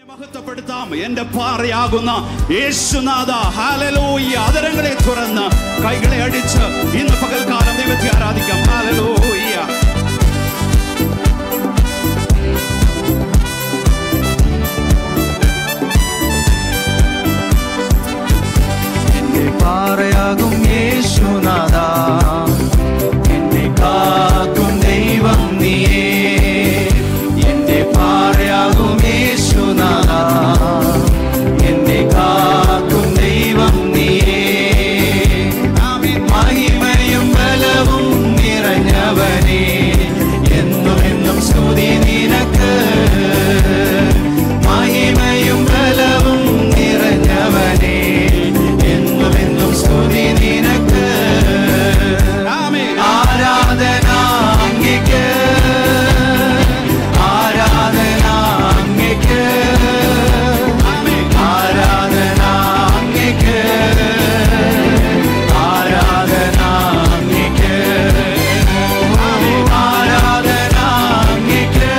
മഹത്വപ്പെടുത്താം എന്റെ പാറയാകുന്ന യേശുനാഥ ഹാലലൂയ അതരങ്ങളെ തുറന്ന് കൈകളെ അടിച്ച് ഇന്ന് പകൽക്കാലം ദൈവത്തെ ആരാധിക്കാം ഹാലലൂയ എന്റെ പാറയാകും യേശുനാഥ എന്നെ കാക്കും ദൈവം നീയേ എന്റെ പാറയാകും യേശുനാഥ എന്നെ കാക്കും ദൈവം നീയേ ആമേൻ. മഹിമയും ബലവും നിറഞ്ഞവനേ എന്നും എന്നും സ്തുതി നിനക്ക് മഹിമയും ബലവും നിറഞ്ഞവനേ എന്നും എന്നും സ്തുതി നിനക്ക് ആമേൻ. ആരാധന അങ്ങയ്ക്ക് ആരാധന അങ്ങയ്ക്ക് ആരാധന അങ്ങയ്ക്ക് ആരാധന അങ്ങയ്ക്ക് ആരാധന അങ്ങയ്ക്ക്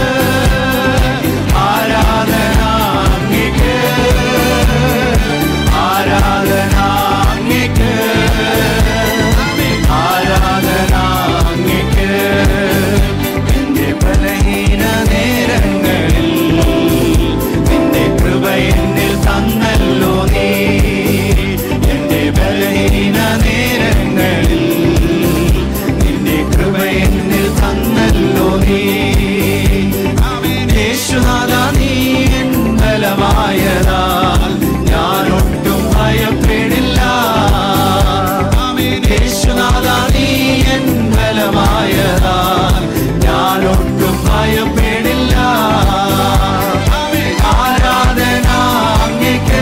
ആരാധന അങ്ങയ്ക്ക് ആരാധന അങ്ങയ്ക്ക് ആരാധന അങ്ങയ്ക്ക് എന്റെ ബലഹീന നേരങ്ങളിൽ നിന്റെ കൃപ എന്നിൽ തന്നല്ലോ നീ എന്റെ ബലഹീന നേരങ്ങളിൽ നിന്റെ കൃപ എന്നിൽ തന്നല്ലോ നീ യേശുനാഥ നീ എൻ ബലമായതാൽ ഞാനൊട്ടും ഭയപ്പെടില്ല യേശുനാഥ നീ എൻ ബലമായതാൽ ഞാനൊട്ടും ഭയപ്പെടില്ല ആരാധന അങ്ങയ്ക്ക്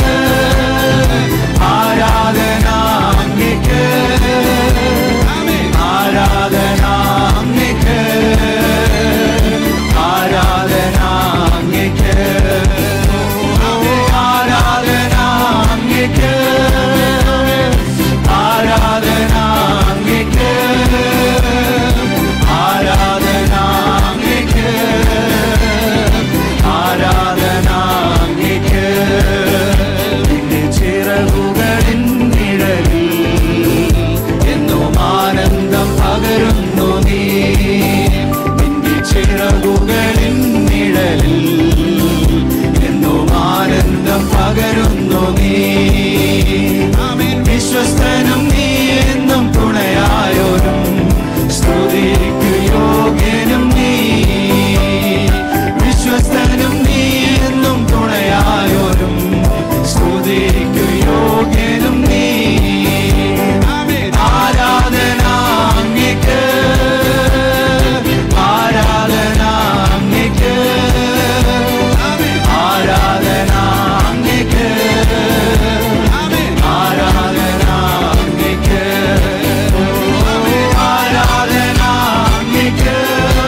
ആരാധന അങ്ങയ്ക്ക് ആരാധന അങ്ങയ്ക്ക് ആരാധന അങ്ങയ്ക്ക് ആരാധന അങ്ങയ്ക്ക് ആരാധന അങ്ങയ്ക്ക് ആരാധന അങ്ങയ്ക്ക് ആരാധന അങ്ങയ്ക്ക് നിന്റെ ചിറകുകളിൻ നിഴലിൽ എന്നും ആനന്ദം പകരുന്നു നീ നിന്റെ ചിറകുകളിൻ നിഴലിൽ എന്നും ആനന്ദം പകരുന്നു നീ വിശ്വസ്തനും നീ എന്നും തുണയായോരും സ്തുതിക്കു യോഗ്യനും നീ വിശ്വസ്തനും നീ എന്നും തുണയായോരും സ്തുതിക്കു യോഗ്യനും നീ ആരാധന അങ്ങയ്ക്ക് ആരാധന അങ്ങയ്ക്ക് ആരാധന അങ്ങയ്ക്ക് ആരാധന അങ്ങയ്ക്ക് ആരാധന അങ്ങയ്ക്ക്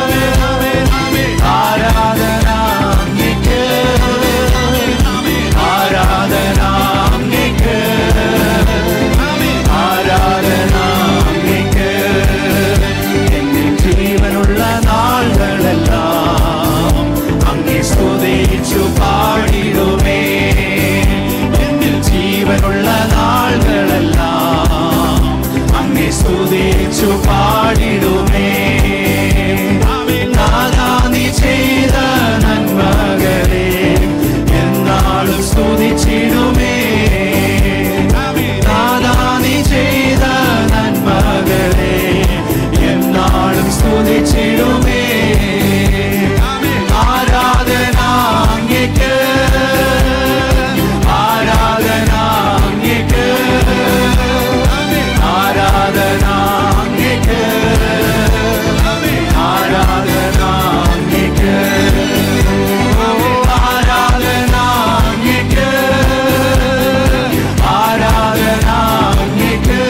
ആരാധന അങ്ങയ്ക്ക് ആരാധന അങ്ങയ്ക്ക് ആരാധന അങ്ങയ്ക്ക് എന്റെ ജീവനുള്ള നാളുകളെല്ലാം അങ്ങേ സ്തുതിച്ചു പാടിടുമേ എന്നിൽ ജീവനുള്ള നാളുകളെല്ലാം അങ്ങേ സ്തുതിച്ചു പാടിടുമേ നാഥാ നീ ചെയ്ത നന്മകളെ എന്നാളും സ്തുതിച്ചിടുമേ നാഥാ നീ ചെയ്ത നന്മകളെ എന്നാളും സ്തുതിച്ചിടുമേ ആരാധന അങ്ങയ്ക്ക് ആരാധന അങ്ങയ്ക്ക് ആരാധന അങ്ങയ്ക്ക് ആരാധന അങ്ങയ്ക്ക് ആരാധന അങ്ങയ്ക്ക് ആരാധന അങ്ങയ്ക്ക്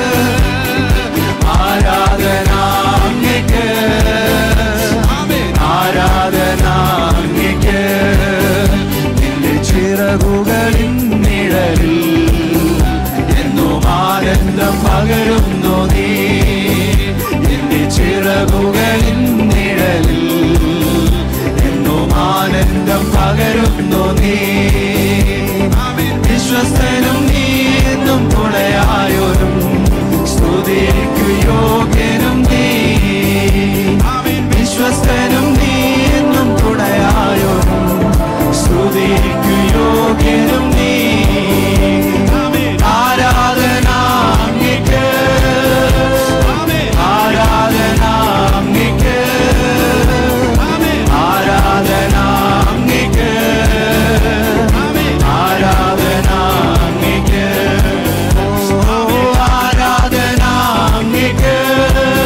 ആരാധന അങ്ങയ്ക്ക് ആരാധന അങ്ങയ്ക്ക് നിന്റെ ചിറകുകളിൻ നിഴലിൽ എന്നും ആനന്ദം പകരുന്നു നീ നിന്റെ ചിറകുകളിൻ നിഴലിൽ എന്നും ആനന്ദം പകരും പകരുന്നു നീ വിശ്വസ്തനും നീ എന്നും തുണയായോരും സ്തുതിക്കു യോഗ്യനും നീ വിശ്വസ്തനും നീ എന്നും തുണയായോരും സ്തുതിക്കു യോഗ്യനും നീ ആരാധന അങ്ങയ്ക്ക് ആരാധന അങ്ങയ്ക്ക് ആരാധന അങ്ങയ്ക്ക് ആരാധന അങ്ങയ്ക്ക് ഓ, ആരാധന അങ്ങയ്ക്ക്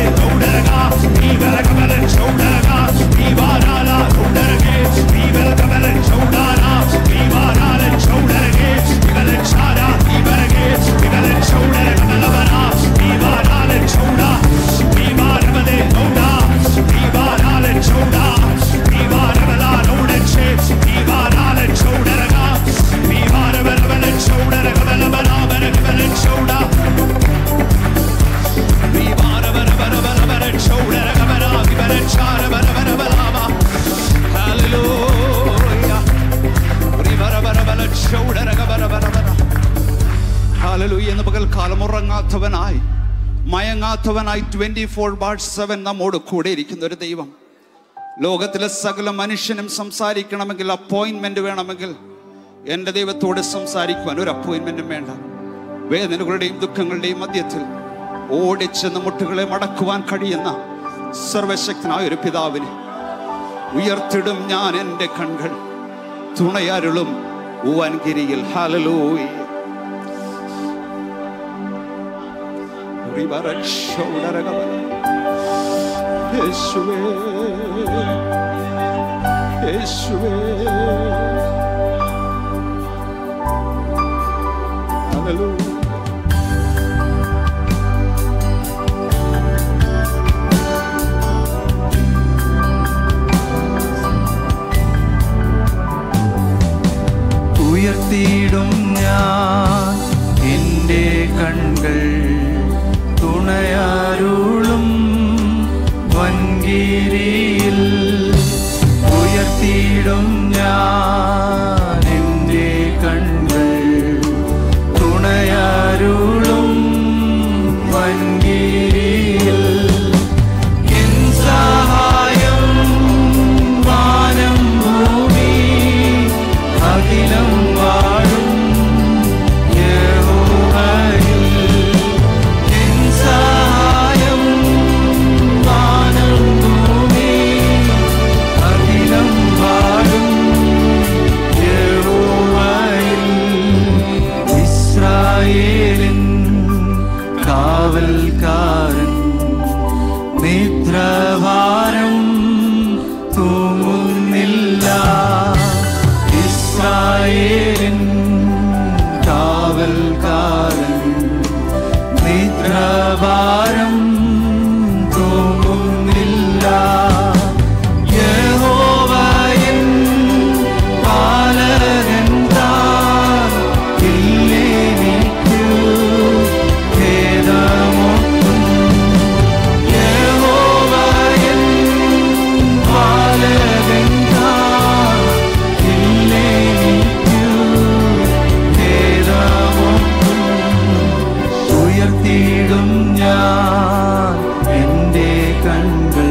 ഹാലലൂയ എന്ന് പകൽക്കാലം ഉറങ്ങാത്തവനായി മയങ്ങാത്തവനായി ട്വന്റി ഫോർ ബാർ സെവൻ നമ്മോട് കൂടെ ഇരിക്കുന്ന ഒരു ദൈവം ലോകത്തിലെ സകല മനുഷ്യനും സംസാരിക്കണമെങ്കിൽ അപ്പോയിന്റ്മെന്റ് വേണമെങ്കിൽ എൻ്റെ ദൈവത്തോട് സംസാരിക്കുവാൻ ഒരു അപ്പോയിന്റ്മെന്റും വേണ്ട വേദനകളുടെയും ദുഃഖങ്ങളുടെയും മധ്യത്തിൽ ഓടിച്ചെന്ന് മുട്ടുകളെ മടക്കുവാൻ കഴിയുന്ന സർവശക്തനായ ഒരു പിതാവിനെ ഉയർത്തിടും ഞാൻ എൻ്റെ കൺകൾ തുണയരുളും വൻകിരിയിൽ ഹാലലൂയ യേശുവേ യേശുവേ ഹല്ലേലൂയ ഉയർത്തിയിടും ഞാൻ എൻ്റെ കൺകൾ തുണയാരുളും വൻകിരിയിൽ ഉയർത്തിയിടും ഞാൻ എൻ്റെ കൺകൾ തുണയാരുളും വൻകിരിയിൽ എൻ സഹായം വാനം ഭൂമി അഖിലം വാഴും യഹോവയിൽ എൻ സഹായം വാനം ഭൂമി അഖിലം വാഴും യഹോവയിൽ ഇസ്രായേലിൻ കാവൽക്കാരൻ നിദ്രഭാരം തൂങ്ങുന്നില്ല ഇസ്രായേലിൻ കാവൽക്കാരൻ നിദ്രഭാരം തൂങ്ങുന്നില്ല യഹോവയൻ പാലകൻ താൻ ഇല്ലെനിക്കു ഭേദമൊട്ടും യഹോവയൻ പാലകൻ താൻ ഇല്ലെനിക്കു ഭേദമൊട്ടും ഉയർത്തിയിടും ഞാൻ എൻ്റെ കൺകൾ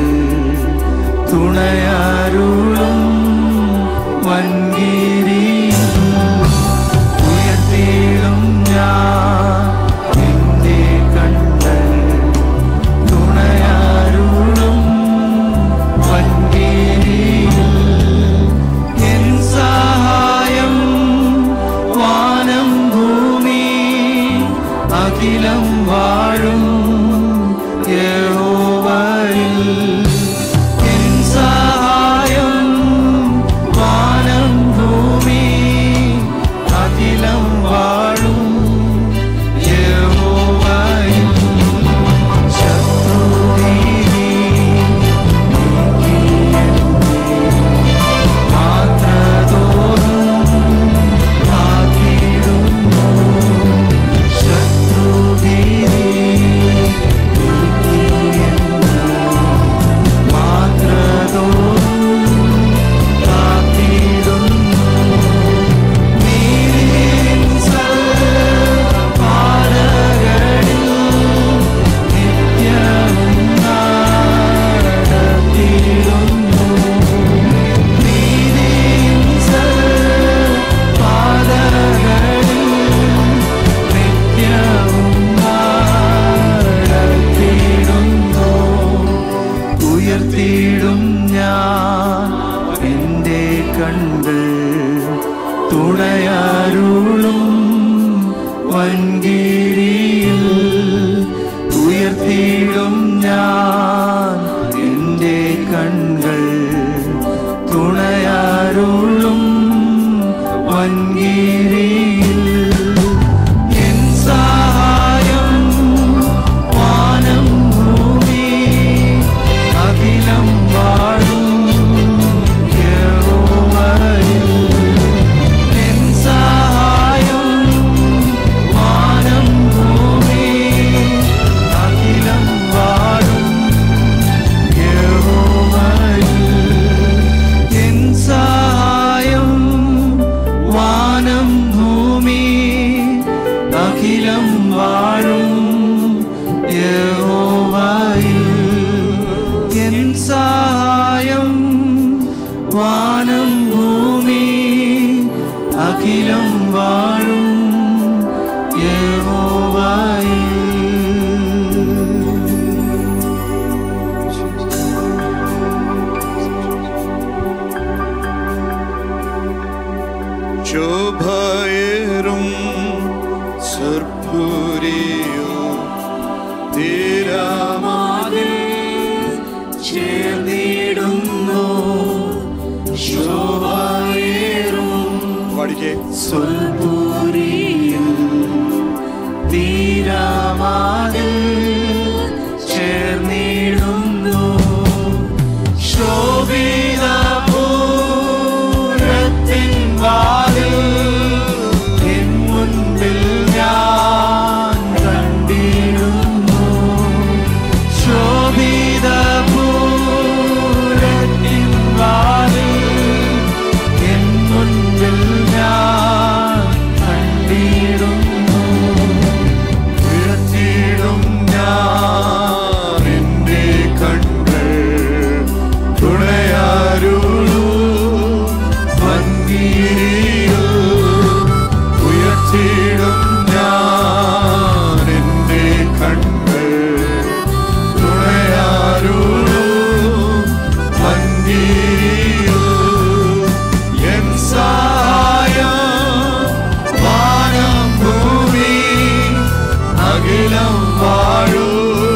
തുണയാരുളും വൻകിരി ഉയർത്തിയിടും ഞാൻ എൻ്റെ കൺകൾ തുണയാരുളും വൻകിരിയിൽ എൻ സഹായം വാനം ഭൂമി അഖിലം വാഴും യഹോവയിൽ എൻ സഹായം വാനം ഭൂമി പാടിക്കേ സുൽപൂരിയിൽ തീരാമാതിൽ ചേർന്നിടുന്നു ശോഭിത പൂരത്തിൻ വാതിൽ എൻ മുൻപിൽ ഞാൻ കണ്ടിടുന്നു ശോഭിത പൂരത്തിൻ വാതിൽ എൻ മുൻപിൽ ഞാൻ കണ്ടിടുന്നു ഉയർത്തിയിടും ഞാൻ എന്റെ കണ്കൾ തുണയാരുളൂ ഭംഗിയിൽ ഉയർത്തിയിടും ഞാൻ എന്റെ കണ്കൾ തുണയാരുളൂ ഭംഗിയിൽ എൻ സഹായം വാനം ഭൂമി അഖിലം വാഴൂ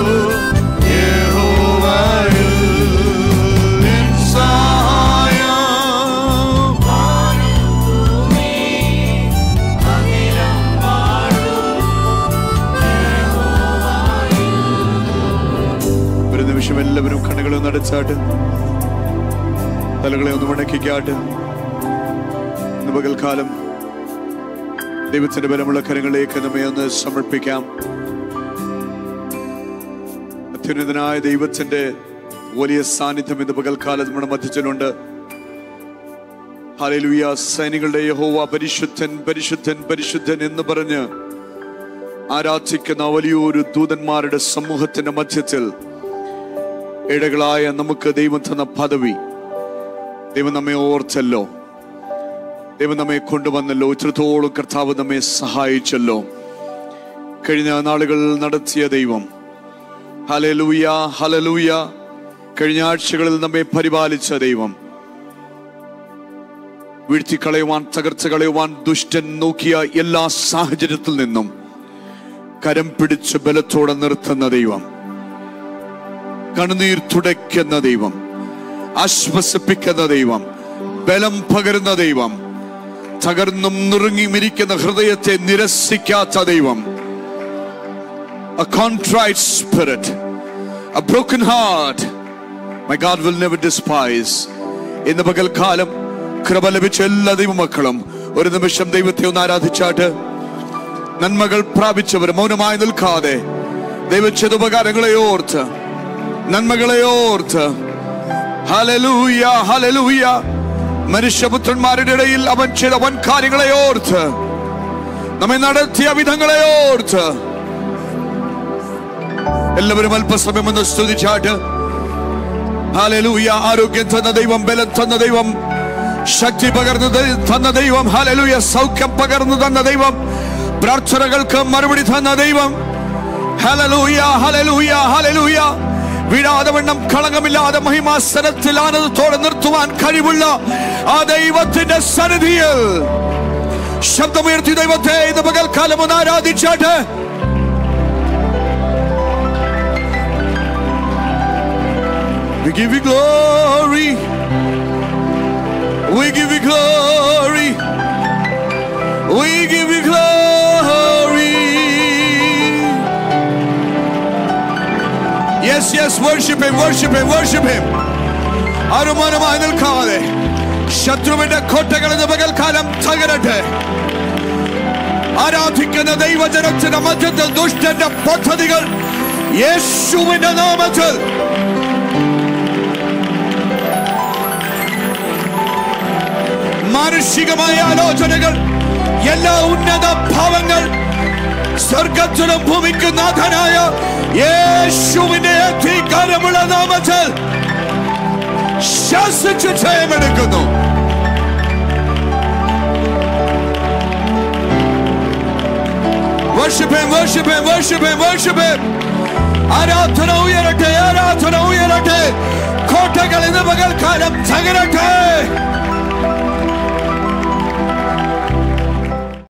യഹോവയിൽ എൻ സഹായം വാനം ഭൂമി അഖിലം വാഴൂ ഒരു നിമിഷം എല്ലാവരും കണ്ണുകളെ ഒന്ന് അടച്ചാട്ട് തലകളെ ഒന്ന് മടക്കിക്കാട്ട് ഇന്ന് പകൽക്കാലം ദൈവത്തിന്റെ ബലമുള്ള കരങ്ങളിലേക്ക് നമ്മെ ഒന്ന് സമർപ്പിക്കാം അത്യുന്നതനായ ദൈവത്തിന്റെ വലിയ സാന്നിധ്യം ഇന്ന് പകൽക്കാലം നമ്മുടെ മധ്യത്തിലുണ്ട് ഹല്ലേലൂയ സൈനികളുടെ യഹോവ പരിശുദ്ധൻ പരിശുദ്ധൻ പരിശുദ്ധൻ എന്ന് പറഞ്ഞ് ആരാധിക്കുന്ന വലിയൊരു ദൂതന്മാരുടെ സമൂഹത്തിന്റെ മധ്യത്തിൽ ഇടകളായ നമുക്ക് ദൈവം തന്ന പദവി ദൈവം നമ്മെ ഓർച്ചല്ലോ ദൈവം നമ്മെ കൊണ്ടുവന്നല്ലോ ഇത്രത്തോളം കർത്താവ് നമ്മെ സഹായിച്ചല്ലോ കഴിഞ്ഞ നാളുകൾ നടത്തിയ ദൈവം ഹലലൂയ ഹലലൂയ കഴിഞ്ഞ ആഴ്ചകളിൽ നമ്മെ പരിപാലിച്ച ദൈവം വീഴ്ത്തിക്കളയുവാൻ തകർച്ച കളയുവാൻ ദുഷ്ടൻ നോക്കിയ എല്ലാ സാഹചര്യത്തിൽ നിന്നും കരം പിടിച്ച് ബലത്തോടെ നിർത്തുന്ന ദൈവം കണ്ണുനീർ തുടയ്ക്കുന്ന ദൈവം ആശ്വസിപ്പിക്കുന്ന ദൈവം ബലം പകരുന്ന ദൈവം തകർന്നും നുറുങ്ങിയും ഇരിക്കുന്ന ഹൃദയത്തെ നിരസിക്കാത്ത ദൈവം a contrite spirit a broken heart my god will never despise ഇന്ന് പകൽക്കാലം കൃപ ലഭിച്ച എല്ലാ ദൈവമക്കളും ഒരു നിമിഷം ദൈവത്തെ ഒന്ന് ആരാധിച്ചാട്ട് നന്മകൾ പ്രാപിച്ചവർ മൗനമായി നിൽക്കാതെ ദൈവം ചെയ്ത ഉപകാരങ്ങളെ ഓർത്ത് നന്മകളെ ഓർത്ത് ഹലലൂയ ഹലലൂയ മനുഷ്യപുത്രന്മാരുടെ ഇടയിൽ അവൻ ചെയ്ത വൻ കാര്യങ്ങളെ ഓർത്ത് നമ്മെ നടത്തിയ വിധങ്ങളെ ഓർത്ത് എല്ലാവരും അല്പസമയം ഒന്ന് സ്തുതിച്ചാട്ട് ഹലലൂയ ആരോഗ്യം തന്ന ദൈവം ബലം തന്ന ദൈവം ശക്തി പകർന്നു ത- തന്ന ദൈവം ഹലലൂയ സൗഖ്യം പകർന്നു തന്ന ദൈവം പ്രാർത്ഥനകൾക്ക് മറുപടി തന്ന ദൈവം ഹലലൂയ ഹലലൂയ ഹലലൂയ വീഴാതെ വണ്ണം കളങ്കമില്ലാതെ മഹിമാസനത്തിൽ ആനന്ദത്തോടെ നിർത്തുവാൻ കഴിവുള്ള ആ ദൈവത്തിന്റെ സന്നിധിയിൽ ശബ്ദമുയർത്തി ദൈവത്തെ ഇന്ന് പകൽക്കാലം ഒന്ന് ആരാധിച്ചാട്ട് We give you glory. We give you glory. We give you glory. Yes, yes, worship him, worship him, worship him. അനുമാനമായി നിൽക്കാതെ ശത്രുവിന്റെ കോട്ടകൾ ഇന്ന് പകൽക്കാലം തകരട്ടെ ആരാധിക്കുന്ന ദൈവജനത്തിന്റെ മധ്യത്തിൽ ദുഷ്ടന്റെ പദ്ധതികൾ യേശുവിന്റെ നാമത്തിൽ മാനുഷികമായ ആലോചനകൾ എല്ലാ ഉന്നത ഭാവങ്ങൾ സ്വർഗത്തിലും ഭൂമിക്കും നാഥനായ യേശുവിന്റെ അധികാരമുള്ള നാമത്തിൽ ശാസിച്ച് ജയമെടുക്കുന്നു Worship him, worship him, worship him, worship him. ആരാധന ഉയരട്ടെ ആരാധന ഉയരട്ടെ കോട്ടകൾ ഇന്ന് പകൽക്കാലം തകരട്ടെ